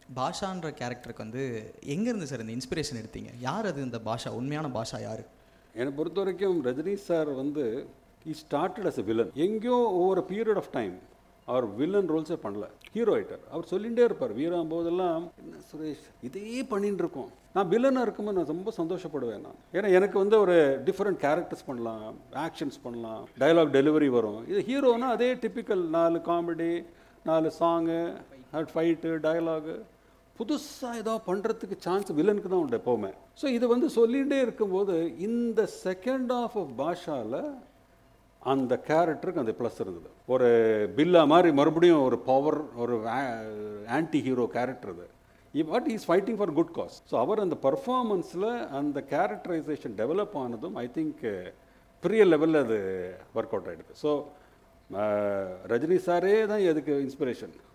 பாஷான்ற கேரக்டருக்கு வந்து எங்கேருந்து சார் இந்த இன்ஸ்பிரேஷன் எடுத்தீங்க யார் அது இந்த பாஷா உண்மையான பாஷா யார் என்னை பொறுத்த வரைக்கும் ரஜினி சார் வந்து he started as a villain எங்கேயோ ஒவ்வொரு பீரியட் ஆஃப் டைம் அவர் வில்லன் ரோல்ஸே பண்ணல ஹீரோ ஆயிட்டார் அவர் சொல்லிகிட்டே இருப்பார் வீரம் போதெல்லாம் என்ன சுரேஷ் இதே பண்ணிட்டு இருக்கோம் நான் வில்லனாக இருக்கும்போது நான் ரொம்ப சந்தோஷப்படுவேன் நான் ஏன்னா எனக்கு வந்து ஒரு டிஃப்ரெண்ட் கேரக்டர்ஸ் பண்ணலாம் ஆக்ஷன்ஸ் பண்ணலாம் டயலாக் டெலிவரி வரும் இது ஹீரோனா அதே டிப்பிக்கல் நாலு காமெடி நாலு சாங்கு ஃபைட்டு டயலாகு புதுசாக ஏதோ பண்ணுறதுக்கு சான்ஸ் வில்லனுக்கு தான் உண்டு எப்போவுமே ஸோ இது வந்து சொல்லிகிட்டே இருக்கும்போது இந்த செகண்ட் ஆஃப் ஆஃப் பாஷாவில் அந்த கேரக்டருக்கு அந்த ப்ளஸ் இருந்தது ஒரு பில்லா மாதிரி மறுபடியும் ஒரு பவர் ஒரு ஆன்டி ஹீரோ கேரக்டர் அது but is fighting for good cause so அவர் அந்த பர்ஃபார்மன்ஸில் அந்த கேரக்டரைசேஷன் டெவலப் ஆனதும் ஐ திங்க் பெரிய லெவலில் அது ஒர்க் அவுட் ஆகிடுது ஸோ ரஜினி சாரே தான் எதுக்கு இன்ஸ்பிரேஷன்